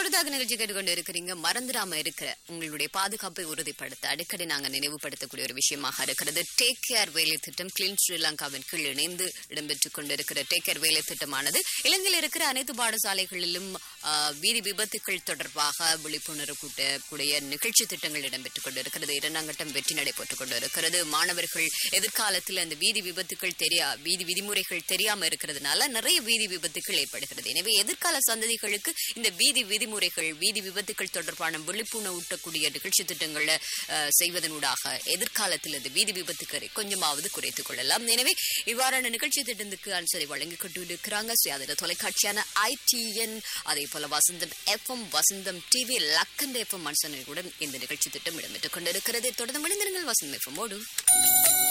தொடர்தாக நிகழ்ச்சி கேட்டுக்கொண்டு இருக்கிறீங்க மறந்துடாம இருக்கிற உங்களுடைய பாதுகாப்பை உறுதிப்படுத்த அடிக்கடி நாங்க நினைவுபடுத்தக்கூடிய ஒரு விஷயமாக இருக்கிறது டேக் கேர் வேலை திட்டம் கிளீன் ஸ்ரீலங்காவின் கீழ் இணைந்து இடம்பெற்றுக் கொண்டிருக்கிற டேக் கேர் வேலை திட்டமானது இலங்கையில் இருக்கிற அனைத்து பாடசாலைகளிலும் ஆ, வீதி விபத்துகள் தொடர்பாக விழிப்புணர்வு கூட்டக்கூடிய நிகழ்ச்சி திட்டங்கள் இடம்பெற்றுக் கொண்டிருக்கிறது இரண்டாம் கட்டம் வெற்றி நடைபெற்றுக் கொண்டிருக்கிறது மாணவர்கள் எதிர்காலத்தில் அந்த வீதி விபத்துகள் தெரியா வீதி விதிமுறைகள் தெரியாம இருக்கிறதுனால நிறைய வீதி விபத்துகள் ஏற்படுகிறது எனவே எதிர்கால சந்ததிகளுக்கு இந்த வீதி விதிமுறைகள் வீதி விபத்துகள் தொடர்பான விழிப்புணர்வு ஊட்டக்கூடிய நிகழ்ச்சி திட்டங்களை அஹ், செய்வதனூடாக எதிர்காலத்தில் இந்த வீதி விபத்துக்களை கொஞ்சமாவது குறைத்துக் கொள்ளலாம் எனவே இவ்வாறான நிகழ்ச்சி திட்டத்துக்கு அனுசரி வழங்கிக் கொண்டிருக்கிறாங்க சுயாதீன தொலைக்காட்சியான ஐடிஎன் அதே போல Vasantham FM Vasantham TV Lakhanda FM மனுஷனுடன் இந்த நிகழ்ச்சி திட்டம் இடம்பெற்றுக் கொண்டிருக்கிறது தொடர்ந்து மனிதர்கள் வசந்தம் எஃப்எம்மோடு